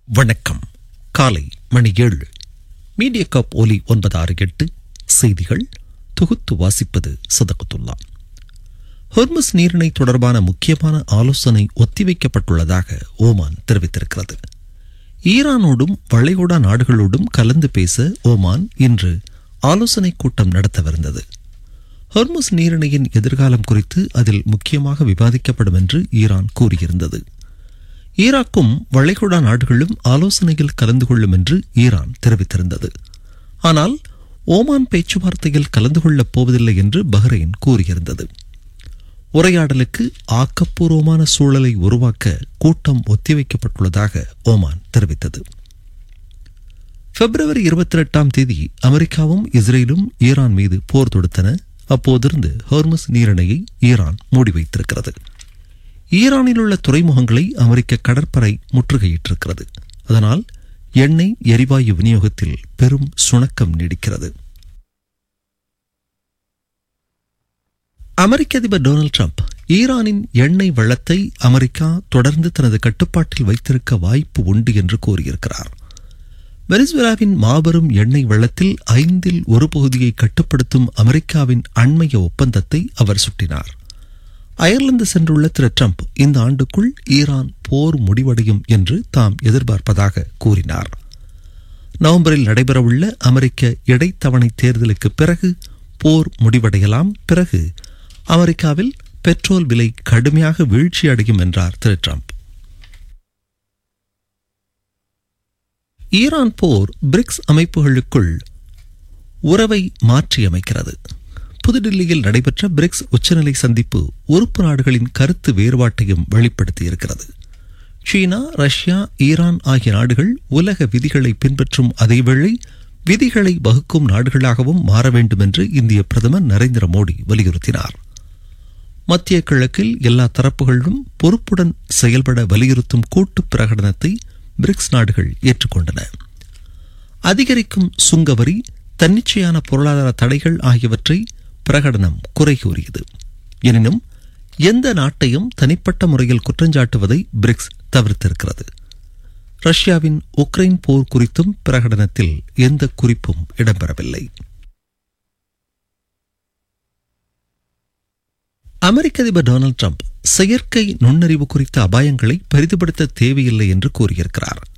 வணக்கம் காலை மணி ஏழு மீடியா காப் ஒலி ஒன்பது ஆறு எட்டு செய்திகள் தொகுத்து வாசிப்பது சதகத்துல்லா ஹொர்மஸ் நீரிணை தொடர்பான முக்கியமான ஆலோசனை ஒத்திவைக்கப்பட்டுள்ளதாக ஓமான் தெரிவித்திருக்கிறது ஈரானோடும் வளைகுடா நாடுகளோடும் கலந்து பேச ஓமான் இன்று ஆலோசனை கூட்டம் நடத்தவிருந்தது ஹொர்முஸ் நீரிணையின் எதிர்காலம் குறித்து அதில் முக்கியமாக விவாதிக்கப்படும் என்று ஈரான் கூறியிருந்தது ஈராக்கும் வளைகுடா நாடுகளும் ஆலோசனையில் கலந்து கொள்ளும் என்று ஈரான் தெரிவித்திருந்தது ஆனால் ஓமான் பேச்சுவார்த்தையில் கலந்து கொள்ளப் போவதில்லை என்று பஹ்ரைன் கூறியிருந்தது உரையாடலுக்கு ஆக்கப்பூர்வமான சூழலை உருவாக்க கூட்டம் ஒத்திவைக்கப்பட்டுள்ளதாக ஓமான் தெரிவித்தது பிப்ரவரி இருபத்தி எட்டாம் தேதி அமெரிக்காவும் இஸ்ரேலும் ஈரான் மீது போர் தொடுத்தன அப்போதிருந்து ஹோர்மஸ் நீரிணையை ஈரான் மூடி வைத்திருக்கிறது ஈரானில் உள்ள துறைமுகங்களை அமெரிக்க கடற்படை முற்றுகையிட்டிருக்கிறது அதனால் எண்ணெய் எரிவாயு விநியோகத்தில் பெரும் சுணக்கம் நீடிக்கிறது அமெரிக்க அதிபர் டொனால்டு ட்ரம்ப் ஈரானின் எண்ணெய் வளத்தை அமெரிக்கா தொடர்ந்து தனது கட்டுப்பாட்டில் வைத்திருக்க வாய்ப்பு உண்டு என்று கூறியிருக்கிறார் வெனிசுவேலாவின் மாபெரும் எண்ணெய் வளத்தில் ஐந்தில் ஒரு பகுதியை கட்டுப்படுத்தும் அமெரிக்காவின் அண்மைய ஒப்பந்தத்தை அவர் சுட்டினார் அயர்லாந்து சென்றுள்ள திரு ட்ரம்ப் இந்த ஆண்டுக்குள் ஈரான் போர் முடிவடையும் என்று தாம் எதிர்பார்ப்பதாக கூறினார் நவம்பரில் நடைபெறவுள்ள அமெரிக்க இடைத்தவணை தேர்தலுக்கு பிறகு போர் முடிவடையலாம் பிறகு அமெரிக்காவில் பெட்ரோல் விலை கடுமையாக வீழ்ச்சியடையும் என்றார் திரு ட்ரம்ப் ஈரான் போர் பிரிக்ஸ் அமைப்புகளுக்குள் உறவை மாற்றியமைக்கிறது புதுடில்லியில் நடைபெற்ற பிரிக்ஸ் உச்சநிலை சந்திப்பு உறுப்பு நாடுகளின் கருத்து வேறுபாட்டையும் வெளிப்படுத்தியிருக்கிறது சீனா ரஷ்யா ஈரான் ஆகிய நாடுகள் உலக விதிகளை பின்பற்றும் அதேவேளை விதிகளை வகுக்கும் நாடுகளாகவும் மாற வேண்டும் என்று இந்திய பிரதமர் நரேந்திர மோடி வலியுறுத்தினார் மத்திய கிழக்கில் எல்லா தரப்புகளிலும் பொறுப்புடன் செயல்பட வலியுறுத்தும் கூட்டு பிரகடனத்தை பிரிக்ஸ் நாடுகள் ஏற்றுக்கொண்டன அதிகரிக்கும் சுங்கவரி தன்னிச்சையான பொருளாதார தடைகள் ஆகியவற்றை பிரகடனம் குறை கூறியது எனினும் எந்த நாட்டையும் தனிப்பட்ட முறையில் குற்றஞ்சாட்டுவதை பிரிக்ஸ் தவிர்த்திருக்கிறது ரஷ்யாவின் உக்ரைன் போர் குறித்தும் பிரகடனத்தில் எந்த குறிப்பும் இடம்பெறவில்லை அமெரிக்க அதிபர் டொனால்டு ட்ரம்ப் செயற்கை நுண்ணறிவு குறித்த அபாயங்களை பெரிதுபடுத்த தேவையில்லை என்று கூறியிருக்கிறார்